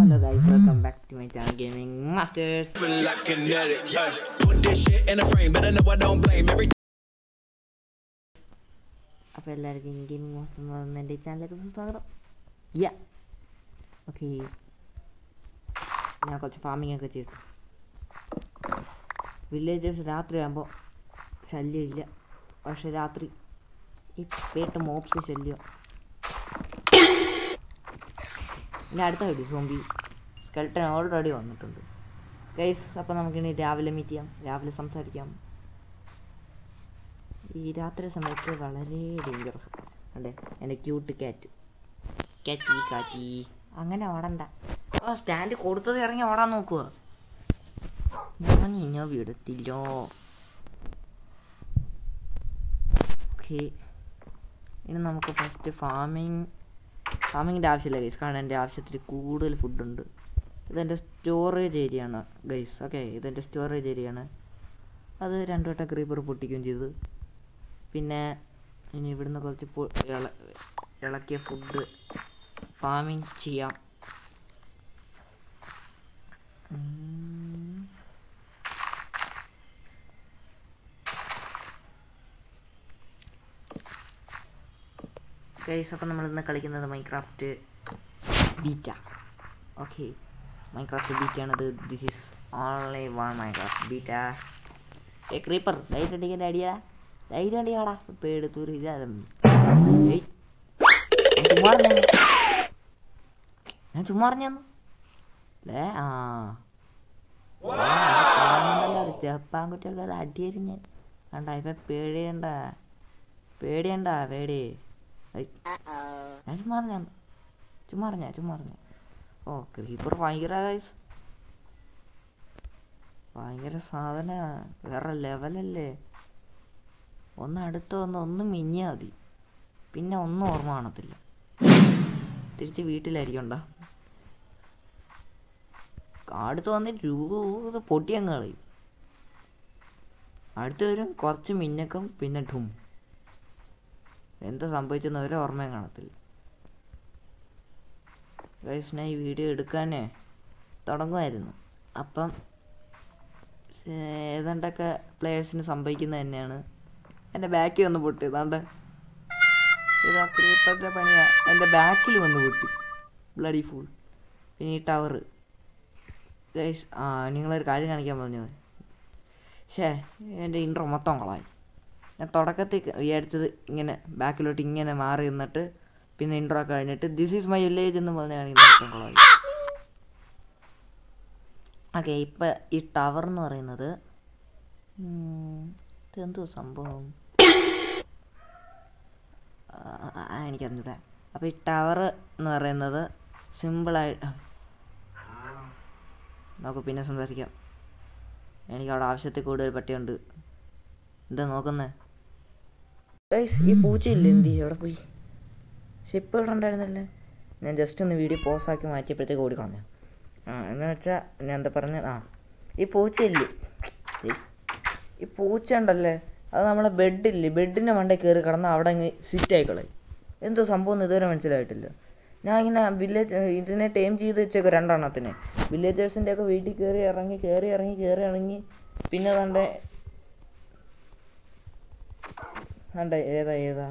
Hello guys welcome back to my channel gaming masters Feel like kinetic, yeah. Put this shit in a frame, better know I don't blame every അപ്പോൾ എല്ലാവർക്കും gaming master എന്ന് പറയുന്ന എൻ്റെ ചാനലിലേക്ക് സ്വാഗതം yeah okay ഞാൻ കുറച്ച് farming ഒക്കെ ചെയ്തു വില്ലേജേഴ്സ് രാത്രി ആകുമ്പോൾ ശല്യമില്ല പക്ഷെ രാത്രി ഈ പേട്ട് മോപ്സ് ശല്യം ഇനി അടുത്ത വീഡിയോ സോംബി സ്കെൽട്ടൻ ഓൾറെഡി വന്നിട്ടുണ്ട് ഗൈസ് അപ്പോൾ നമുക്കിനി രാവിലെ മീറ്റ് ചെയ്യാം രാവിലെ സംസാരിക്കാം ഈ രാത്രി സമയത്ത് വളരെ ഡേഞ്ചറസ് അല്ലേ എൻ്റെ ക്യൂട്ട് ക്യാറ്റ് കാറ്റി കാറ്റി അങ്ങനെ ഓടണ്ട ആ സ്റ്റാൻഡ് കൊടുത്തത് ഇറങ്ങി ഓടാൻ നോക്കുക ഞാൻ ഇനി വിടത്തില്ലോ ഓക്കെ ഇനി നമുക്ക് ഫസ്റ്റ് ഫാമിങ് ഫാമിങ്ങിൻ്റെ ആവശ്യമില്ല ഗൈസ് കാരണം എൻ്റെ ആവശ്യത്തിൽ കൂടുതൽ ഫുഡുണ്ട് ഇതെൻ്റെ സ്റ്റോറേജ് ഏരിയ ആണ് ഗൈസ് ഓക്കെ ഇതെൻ്റെ സ്റ്റോറേജ് ഏരിയ ആണ് അത് രണ്ടു വട്ടം ക്രീപ്പർ പൊട്ടിക്കുകയും ചെയ്തു പിന്നെ ഇനി ഇവിടുന്ന് കുറച്ച് പൊ- ഇള- ഇളക്കിയ ഫുഡ് ഫാമിങ് ചെയ്യാം ഉം. ഗൈസ് അപ്പം നമ്മളിന്ന് കളിക്കുന്നത് മൈക്രാഫ്റ്റ് ബീറ്റ ഓക്കെ മൈക്രാഫ്റ്റ് ബീറ്റാണത് this is only one Minecraft beta a creeper ധൈര്യം അടിക്കാൻ അടിയാ ധൈര്യം അടിയാടാ ഇപ്പം എടുത്തൊരു ഇതാ ഏയ് ഞാൻ ചുമ്മാ പറഞ്ഞാ ഞാൻ ചുമ്മാ പറഞ്ഞു ഏ ആ ചെപ്പാൻകുറ്റൊക്കെ അടിയരിഞ്ഞ് കണ്ട ഇപ്പൊ പേടിയണ്ട പേടിയണ്ട പേടി ഐ. ഞാൻ ചുമ്മാ പറഞ്ഞ ചുമ്മാ പറഞ്ഞ ചുമ്മാ പറഞ്ഞ ഓ ക്രീപ്പർ ഭയങ്കര ഗൈസ് ഭയങ്കര സാധന വേറെ ലെവലല്ലേ ഒന്ന് അടുത്ത് വന്ന് ഒന്ന് മിഞ്ഞാൽ മതി പിന്നെ ഒന്നും ഓർമ്മ കാണത്തില്ല തിരിച്ച് വീട്ടിലായിരിക്കും ഉണ്ടാ അടുത്ത് വന്നിട്ട് രൂപ പൊട്ടിയങ്ങ് കളയും അടുത്ത് വരും കുറച്ച് മിന്നക്കം പിന്നെ ഠും എന്താ സംഭവിച്ചെന്ന് ഒരു ഓർമ്മയും കാണത്തില്ല ഗൈസ് ഞാൻ ഈ വീഡിയോ എടുക്കാനേ തുടങ്ങുമായിരുന്നു അപ്പം ഏർ ഏതാണ്ടൊക്കെ പ്ലേയേഴ്സിന് സംഭവിക്കുന്നത് തന്നെയാണ് എൻ്റെ ബാക്കിൽ വന്ന് പൊട്ടി ഏതാണ്ട് ഇതാ ക്രീപ്പറിൻ്റെ പണിയാ എൻ്റെ ബാക്കിൽ വന്ന് പൊട്ടി ബ്ലഡി ഫുൾ പിന്നെ ഈ ടവർ ഗൈസ് ആ നിങ്ങളൊരു കാര്യം കാണിക്കാൻ പറഞ്ഞു ഷേ എൻ്റെ ഇൻട്രോ മൊത്തം കൊളായി ഞാൻ തുടക്കത്തിൽ വിചാരിച്ചത് ഇങ്ങനെ ബാക്കിലോട്ട് ഇങ്ങനെ മാറി നിന്നിട്ട് പിന്നെ ഇൻട്രോ കഴിഞ്ഞിട്ട് ദിസ് ഈസ് മൈ വില്ലേജ് എന്ന് പറഞ്ഞാണ് ഇന്ന് മൊത്തം കൊളായി ഓക്കെ ഇപ്പം ഈ ടവർ എന്ന് പറയുന്നത് ഉം, ഇതെന്തോ സംഭവം ആ, ആ, എനിക്കറിഞ്ഞൂടാ അപ്പോൾ ഈ ടവർ എന്ന് പറയുന്നത് സിമ്പിളായി നമുക്ക് പിന്നെ സംസാരിക്കാം എനിക്ക് അവിടെ ആവശ്യത്തിൽ കൂടുതൽ പട്ടിയുണ്ട് എന്താ നോക്കുന്നേ ഈ പൂച്ചയില്ലേ എന്തി എവിടെ പോയി പക്ഷെ ഇപ്പോൾ ഇവിടെ ഉണ്ടായിരുന്നല്ലേ ഞാൻ ജസ്റ്റ് ഒന്ന് വീഡിയോ പോസാക്കി മാറ്റിയപ്പോഴത്തേക്ക് ഓടിക്കളഞ്ഞു ആ എന്ന് വെച്ചാൽ ഞാൻ എന്താ പറഞ്ഞ ആ ഈ പൂച്ചയില്ലേ ഏയ്, ഈ പൂച്ച ഉണ്ടല്ലേ അത് നമ്മളെ ബെഡില്ലേ ബെഡിൻ്റെ മണ്ടയിൽ കയറി കിടന്ന് അവിടെ അങ്ങ് സിറ്റ് ആയിക്കളയും എന്തോ സംഭവം എന്ന് ഇതുവരെ മനസ്സിലായിട്ടില്ല ഞാൻ ഇങ്ങനെ വില്ലേജ് ഇതിനെ ടൈം ചെയ്ത് വെച്ചേക്കും രണ്ടെണ്ണത്തിനെ വില്ലേജേഴ്സിൻ്റെ ഒക്കെ വീട്ടിൽ കയറി ഇറങ്ങി കയറി ഇറങ്ങി കയറി ഇറങ്ങി പിന്നെ കണ്ടേ കണ്ട ഏതാ ഏതാ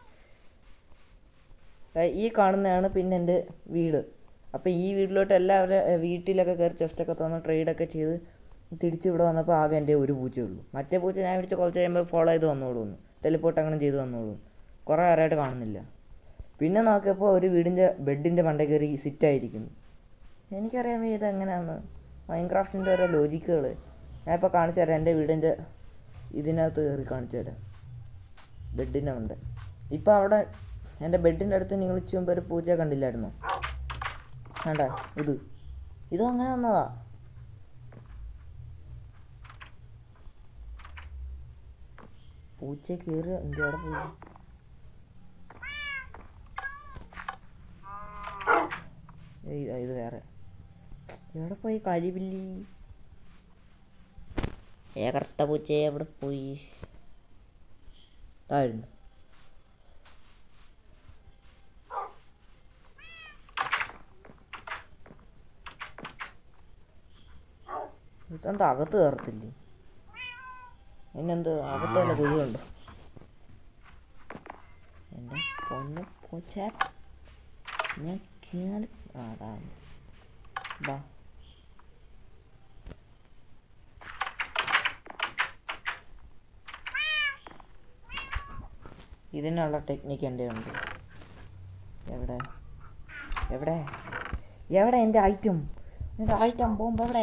ദാ ഈ കാണുന്നതാണ് പിന്നെ എൻ്റെ വീട് അപ്പോൾ ഈ വീട്ടിലോട്ട് എല്ലാവരും ഏ, വീട്ടിലൊക്കെ കയറി ചെസ്റ്റൊക്കെ തന്ന് ട്രേഡൊക്കെ ചെയ്ത് തിരിച്ച് ഇവിടെ വന്നപ്പോൾ ആകെ എൻ്റെ ഒരു പൂച്ചയേ ഉള്ളൂ മറ്റേ പൂച്ച ഞാൻ പിടിച്ച് കുറച്ച് കഴിയുമ്പോൾ ഫോളോ ചെയ്ത് വന്നോളൂ ടെലിപ്പോർട്ട് അങ്ങനെ ചെയ്ത് വന്നോളൂ കുറേ നേരമായിട്ട് കാണുന്നില്ല പിന്നെ നോക്കിയപ്പോൾ ഒരു വീടിൻ്റെ ബെഡിൻ്റെ മണ്ടേ കയറി സിറ്റായിരിക്കുന്നു എനിക്കറിയാൻ വയ്യ ഇത് എങ്ങനെയാണെന്ന് മൈൻക്രാഫ്റ്റിൻ്റെ ഓരോ ലോജിക്കുകൾ ഞാൻ ഇപ്പോൾ കാണിച്ചു തരാം എൻ്റെ വീടിൻ്റെ ഇതിനകത്ത് കയറി കാണിച്ചു തരാം ബെഡിൻ്റെ ഉണ്ട് ഇപ്പം അവിടെ എൻ്റെ ബെഡിൻ്റെ അടുത്ത് നിങ്ങൾ ഇച്ചു മുമ്പ് ഒരു പൂച്ച കണ്ടില്ലായിരുന്നോ വേണ്ട ഇത് ഇത് അങ്ങനെ വന്നതാ പൂച്ച കയറി എൻ്റെ അവിടെ പോയി ഏയ് ഇതാ, ഇത് വേറെ എവിടെ പോയി കഴിവില്ലി ഏ കറുത്ത പൂച്ച എവിടെ പോയി ആയിരുന്നു ഇതെന്താ അകത്ത് കയറത്തില്ലേ എന്നെന്ത് അകത്ത് വല്ല കുഴിയുണ്ടോ എൻ്റെ പൊന്നെ പൂച്ച ഞാൻ കേറി ആ, അതാണ് ബാ ഇതിനുള്ള ടെക്നിക്ക് എൻ്റെ ഉണ്ട് എവിടെ എവിടെ എവിടെ എൻ്റെ ഐറ്റം എൻ്റെ ഐറ്റം ബോംബ് എവിടെ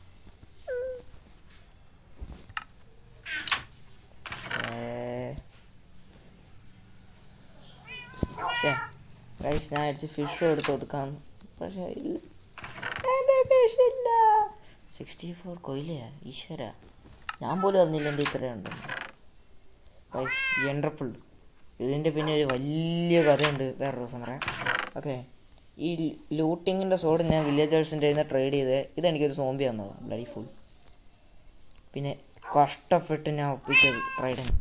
ശേ ഗൈസ് ഞാൻ അടിച്ച് ഫിഷ് എടുത്ത് ഒതുക്കാം പക്ഷേ ഇല്ല എൻ്റെ ഫിഷ് ഇല്ല സിക്സ്റ്റി ഫോർ കൊയിലയാ ഈശ്വര ഞാൻ പോലും അറിഞ്ഞില്ല എൻ്റെ ഇത്രയുണ്ട് ഗൈസ് എൻട്രപ്പിൾ ഇതിൻ്റെ പിന്നെ ഒരു വലിയ കഥയുണ്ട് വേറെ ദിവസം പറയാം ഓക്കെ ഈ ലൂട്ടിങ്ങിൻ്റെ സോഡ് ഞാൻ വില്ലേജേഴ്സിൻ്റെ നിന്ന് ട്രേഡ് ചെയ്ത് ഇതെനിക്കൊരു സോംബി തന്നതാണ് ബ്ലഡി ഫുൾ പിന്നെ കഷ്ടപ്പെട്ട് ഞാൻ ഒപ്പിച്ചത് ട്രൈഡിങ്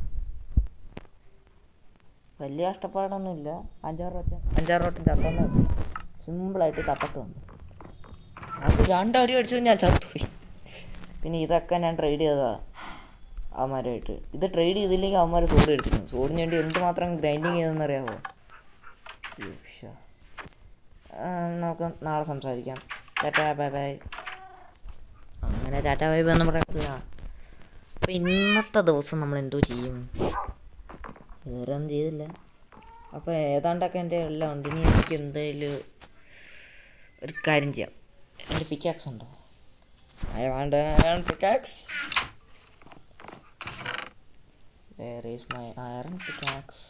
വലിയ കഷ്ടപ്പാടൊന്നുമില്ല അഞ്ചാറ് വട്ടം അഞ്ചാറ് വട്ടം ചത്തൊന്നും സിമ്പിളായിട്ട് ചത്തട്ട് വന്നു അത് രണ്ടടി അടിച്ചത് ഞാൻ ചത്തുപോയി പിന്നെ ഇതൊക്കെ ഞാൻ ട്രേഡ് ചെയ്തതാ അവന്മാരുമായിട്ട് ഇത് ട്രേഡ് ചെയ്തില്ലെങ്കിൽ അവന്മാർ സോഡ് എടുത്തിരുന്നു സോഡിന് വേണ്ടി എന്തുമാത്രം ഗ്രൈൻഡിങ് ചെയ്തെന്ന് അറിയാമോ ഉയ്യോ. ആ, നമുക്ക് നാളെ സംസാരിക്കാം ടാറ്റാ ബൈ ബൈ അങ്ങനെ ടാറ്റാ ബൈ ബൈ എന്ന് പറയത്തില്ല അപ്പോൾ ഇന്നത്തെ ദിവസം നമ്മൾ എന്തോ ചെയ്യും വേറെ ഒന്നും ചെയ്തില്ല അപ്പോൾ ഏതാണ്ടൊക്കെ എൻ്റെ എല്ലാം ഉണ്ട് ഇനി എനിക്ക് എന്തായാലും ഒരു കാര്യം ചെയ്യാം എൻ്റെ പിക്കാക്സ് ഉണ്ടോ I want pickaxe where is my iron pickaxe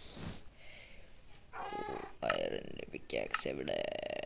അയറൻ്റെ പിക്കാക്സ് എവിടെ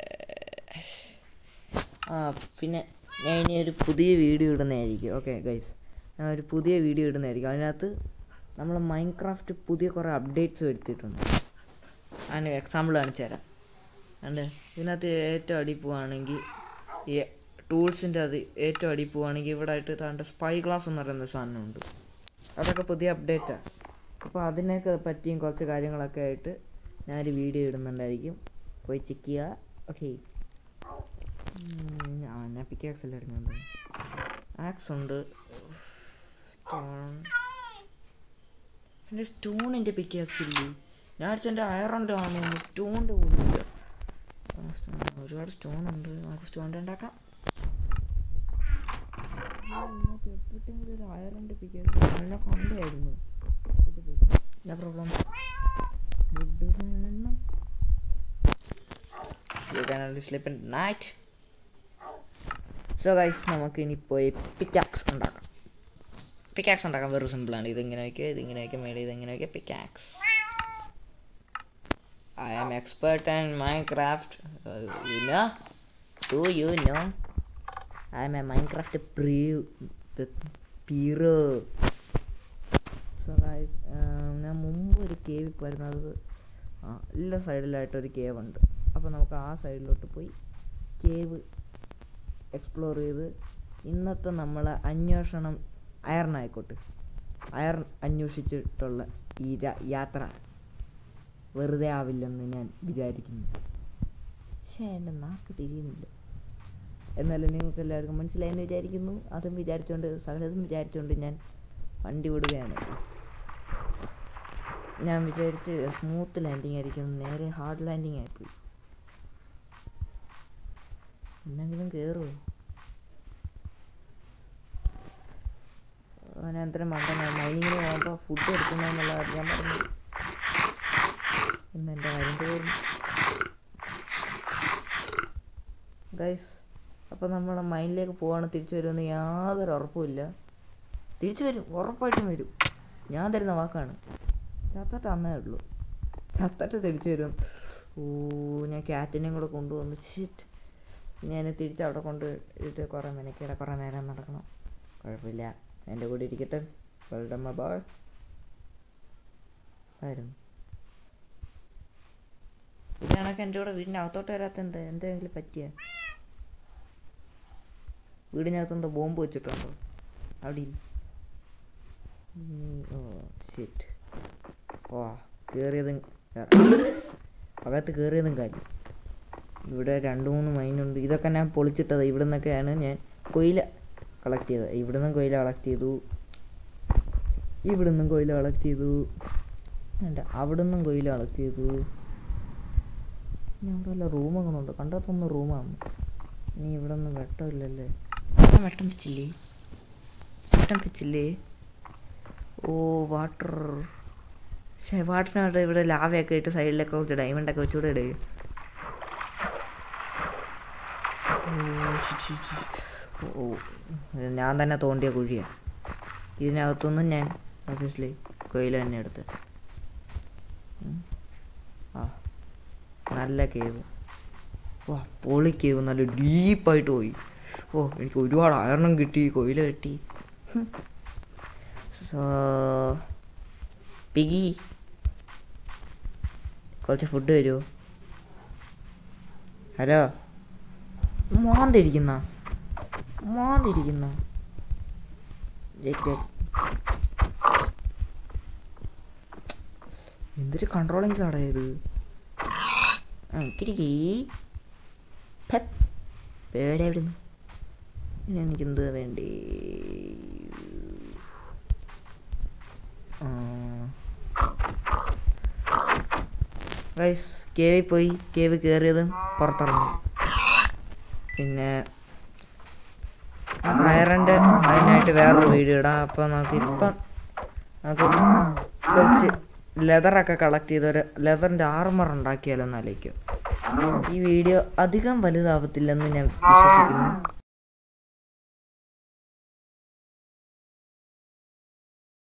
ആ പിന്നെ ഞാൻ ഇനി ഒരു പുതിയ വീഡിയോ ഇടുന്നതായിരിക്കും ഓക്കെ ഗൈസ് ഞാൻ ഒരു പുതിയ വീഡിയോ ഇടുന്നതായിരിക്കും അതിനകത്ത് നമ്മൾ മൈൻക്രാഫ്റ്റ് പുതിയ കുറേ അപ്ഡേറ്റ്സ് വരുത്തിയിട്ടുണ്ട് അതിന് എക്സാമ്പിൾ കാണിച്ചു തരാം അണ്ട് ഇതിനകത്ത് ഏറ്റവും അടി പോവുകയാണെങ്കിൽ ഈ ടൂൾസിൻ്റെ അത് ഏറ്റവും അടി പോവുകയാണെങ്കിൽ ഇവിടെ ആയിട്ട് താണ്ട് സ്പൈ ഗ്ലാസ് എന്ന് പറയുന്ന സാധനമുണ്ട് അതൊക്കെ പുതിയ അപ്ഡേറ്റാണ് അപ്പോൾ അതിനൊക്കെ പറ്റിയും കുറച്ച് കാര്യങ്ങളൊക്കെ ആയിട്ട് ഞാനൊരു വീഡിയോ ഇടുന്നുണ്ടായിരിക്കും പോയി ചെക്ക് ചെയ്യുക ഓക്കെ ആ ഞാൻ പിക്കാക്സ് എല്ലാം ഇടുന്നുണ്ട് ആക്സ് ഉണ്ട് സ്റ്റോൺ എൻ്റെ സ്റ്റോണിൻ്റെ പിക്കാക്സ് ഇല്ലേ ഞാൻ അടിച്ച എൻ്റെ അയറൻ്റെ ആണോ സ്റ്റോണിൻ്റെ പോലും ഇല്ല ആ, stone. ഒരുപാട് സ്റ്റോൺ ഉണ്ട് നമുക്ക് സ്റ്റോണിൻ്റെ ഉണ്ടാക്കാം എപ്പോഴെങ്കിലും ഒരു അയറൻ്റെ പിക്കാക്സ് നല്ല കണ്ടായിരുന്നു എന്താ പ്രോബ്ലം വുഡ് വേണം you can only slip in night so guys നമുക്ക് ഇനി പോയി പിക്കാക്സ് ഉണ്ടാക്കാം പിക്കാക്സ് ഉണ്ടാക്കാൻ വെറും സിമ്പിളാണ് ഇതിങ്ങനെ വയ്ക്കുക ഇതിങ്ങനെ വയ്ക്കുക മേലെ ഇതിങ്ങനെ വയ്ക്കുക pickaxe I am expert and Minecraft you know do you know I am a Minecraft pre pro so guys ഞാൻ മുമ്പ് ഒരു കേവ് പോയിരുന്നു അത് ആ എല്ലാ സൈഡിലായിട്ട് ഒരു കേവ് ഉണ്ട് അപ്പോൾ നമുക്ക് ആ സൈഡിലോട്ട് പോയി കേവ് എക്സ്പ്ലോർ ചെയ്ത് ഇന്നത്തെ നമ്മളെ അന്വേഷണം അയർനായിക്കോട്ടെ അയർ അന്വേഷിച്ചിട്ടുള്ള ഈ ര- യാത്ര വെറുതെ ആവില്ലെന്ന് ഞാൻ വിചാരിക്കുന്നു പക്ഷേ എൻ്റെ നാക്ക് തിരിയുന്നില്ല എന്നാലും നിങ്ങൾക്ക് എല്ലാവർക്കും മനസ്സിലായെന്ന് വിചാരിക്കുന്നു അതും വിചാരിച്ചുകൊണ്ട് സകലതും വിചാരിച്ചുകൊണ്ട് ഞാൻ വണ്ടി വിടുകയാണ് ഞാൻ വിചാരിച്ച് സ്മൂത്ത് ലാൻഡിങ് ആയിരിക്കും നേരെ ഹാർഡ് ലാൻഡിങ് ആയിപ്പോയി എന്തെങ്കിലും കയറുമോ ഞാൻ അത്ര മണ്ടന മൈനിങ്ങിന് പോകുമ്പോൾ ഫുഡ് എടുക്കണമെന്നുള്ള ഞാൻ പറഞ്ഞു ഇന്ന് എൻ്റെ കാര്യം തീർന്നു ഗൈസ് അപ്പോൾ നമ്മൾ മൈനിലേക്ക് പോവാണ് തിരിച്ചു വരുമെന്ന് യാതൊരു ഉറപ്പുമില്ല തിരിച്ചു വരും ഉറപ്പായിട്ടും വരും ഞാൻ തരുന്ന വാക്കാണ് ചത്തട്ട് അന്നേ ഉള്ളൂ ചത്തട്ട് തിരിച്ചു വരും ഓ ഞാൻ ക്യാറ്റിനെയും കൂടെ കൊണ്ടുവന്നു ഷിറ്റ് ഞാൻ തിരിച്ച് അവിടെ കൊണ്ട് ഇട്ട് കുറേ മെനക്കേടെ കുറേ നേരം നടക്കണം കുഴപ്പമില്ല എൻ്റെ കൂടെ ഇരിക്കട്ടെ വെൽഡം ബോൾ ആയിരുന്നു ഇത് കണക്ക് എൻ്റെ കൂടെ വീടിൻ്റെ അകത്തോട്ട് വരാത്ത എന്താ എന്തെങ്കിലും പറ്റിയ വീടിനകത്ത് എന്തോ ബോംബ് വെച്ചിട്ടുണ്ടോ അവിടെ ഇല്ല. ഉം, ഓ ഷിറ്റ് ഓ കയറിയതും അകത്ത് കയറിയതും കാര്യം ഇവിടെ രണ്ട് മൂന്ന് മൈനുണ്ട് ഇതൊക്കെ ഞാൻ പൊളിച്ചിട്ടത് ഇവിടെ നിന്നൊക്കെയാണ് ഞാൻ കൊയില കളക്ട് ചെയ്തത് ഇവിടുന്നും കൊയില കളക്ട് ചെയ്തു ഇവിടുന്നും കൊയില കളക്ട് ചെയ്തു വേണ്ട അവിടുന്നും കൊയില കളക്ട് ചെയ്തു ഇനി അവിടെ വല്ല റൂമൊക്കെ ഉണ്ട് കണ്ടത്തൊന്ന് റൂമാണ് ഇനി ഇവിടെ ഒന്നും വെട്ടമില്ലല്ലേ ആ വെട്ടം വെച്ചില്ലേ വെട്ടം വെച്ചില്ലേ ഓ വാട്ടർ പക്ഷേ വാട്ടറിനകത്ത് ഇവിടെ ലാവയൊക്കെ ഇട്ട് സൈഡിലൊക്കെ കുറച്ച് ഡയമണ്ടൊക്കെ വെച്ചുകൂടെ ഇടുക ഓ ഇത് ഞാൻ തന്നെ തോണ്ടിയ കുഴിയാണ് ഇതിനകത്തൊന്നും ഞാൻ ഓഫീസിൽ കൊയില തന്നെ എടുത്ത് ഉം. ആ നല്ല കേവ് വാ പൊളി കേവ് നല്ല ഡീപ്പായിട്ട് പോയി ഓ എനിക്ക് ഒരുപാട് അയർണം കിട്ടി കൊയില കിട്ടി സോ പിഗി കുറച്ച് ഫുഡ് തരുമോ ഹലോ മോന്തിരിക്കുന്ന മോന്തിരിക്കുന്ന എന്തൊരു കൺട്രോളിങ് സാടാ ഇത് ആ കിടക്കി പേടെ എവിടുന്ന് ഇനി എനിക്കെന്ത് വേണ്ടി ഗൈസ് കേവിൽ പോയി കേവ് കയറിയതും പുറത്തിറങ്ങി പിന്നെ വയറിൻ്റെ അതിനായിട്ട് വേറൊരു വീഡിയോ ഇടാം അപ്പോൾ നമുക്ക് ഇപ്പം നമുക്ക് കുറച്ച് ലെതറൊക്കെ കളക്ട് ചെയ്ത് ഒരു ലെതറിൻ്റെ ആർമർ ഉണ്ടാക്കിയാലോ എന്ന് ആലോചിക്കും ഈ വീഡിയോ അധികം വലുതാവത്തില്ലെന്ന് ഞാൻ വിശ്വസിക്കുന്നു